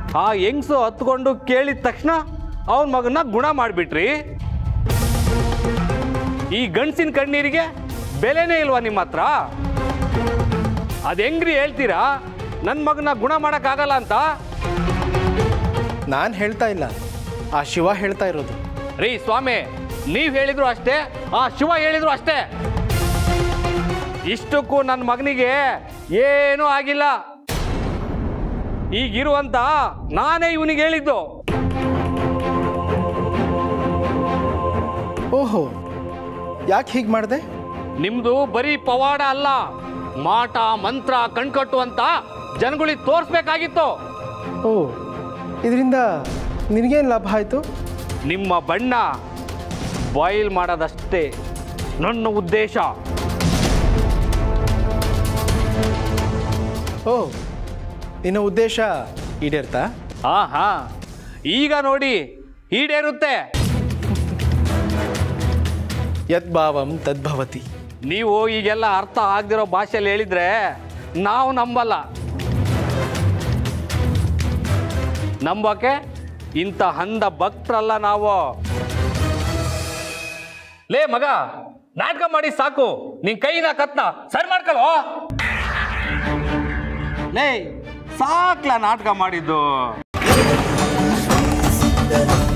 ಆ ಹೆಂಗ್ಸು ಹತ್ಕೊಂಡು ಕೇಳಿದ ತಕ್ಷಣ ಅವನ ಮಗನ ಗುಣ ಮಾಡಿಬಿಟ್ರಿ ಈ ಗಂಡಸಿನ ಕಣ್ಣೀರಿಗೆ ಬೆಲೆನೇ ಇಲ್ವಾ ನಿಮ್ಮ ಹತ್ರ ಅದು ಹೆಂಗ್ರಿ ಹೇಳ್ತೀರಾ ನನ್ನ ಮಗನ ಗುಣ ಮಾಡೋಕ್ಕಾಗಲ್ಲ ಅಂತ ನಾನು ಹೇಳ್ತಾ ಇಲ್ಲ ಆ ಶಿವ ಹೇಳ್ತಾ ಇರೋದು ರೀ ಸ್ವಾಮಿ ನೀವು ಹೇಳಿದ್ರು ಅಷ್ಟೇ ಆ ಶಿವ ಹೇಳಿದ್ರು ಅಷ್ಟೇ ಇಷ್ಟಕ್ಕೂ ನನ್ನ ಮಗನಿಗೆ ಏನೂ ಆಗಿಲ್ಲ ಈಗಿರುವಂತ ನಾನೇ ಇವನಿಗೆ ಹೇಳಿದ್ದು ಓಹೋ ಯಾಕೆ ಹೀಗೆ ಮಾಡಿದೆ ನಿಮ್ದು ಬರೀ ಪವಾಡ ಅಲ್ಲ ಮಾಟ ಮಂತ್ರ ಕಣ್ಕಟ್ಟು ಅಂತ ಜನಗಳಿಗೆ ತೋರಿಸ್ಬೇಕಾಗಿತ್ತು ಓ ಇದರಿಂದ ನಿನಗೇನು ಲಾಭ ಆಯಿತು ನಿಮ್ಮ ಬಣ್ಣ ಬಾಯ್ಲ್ ಮಾಡೋದಷ್ಟೇ ನನ್ನ ಉದ್ದೇಶ ಓ ನಿನ್ನ ಉದ್ದೇಶ ಈಡೇರ್ತಾ ಹಾ ಹಾ ಈಗ ನೋಡಿ ಈಡೇರುತ್ತೆ ಯದ್ಭಾವಂ ತದ್ಭವತಿ ನೀವು ಈಗೆಲ್ಲ ಅರ್ಥ ಆಗದಿರೋ ಭಾಷೆಯಲ್ಲಿ ಹೇಳಿದ್ರೆ ನಾವು ನಂಬಲ್ಲ ನಂಬಕ್ಕೆ ಇಂಥ ಹಂದ ಭಕ್ತರಲ್ಲ ನಾವು ಲೇ ಮಗ ನಾಟಕ ಮಾಡಿ ಸಾಕು ನಿನ್ ಕೈನ ಕತ್ನ ಸರಿ ಮಾಡ್ಕೊಳ್ಳೋ ಲೇ ಸಾಕ್ಲ ನಾಟಕ ಮಾಡಿದ್ದು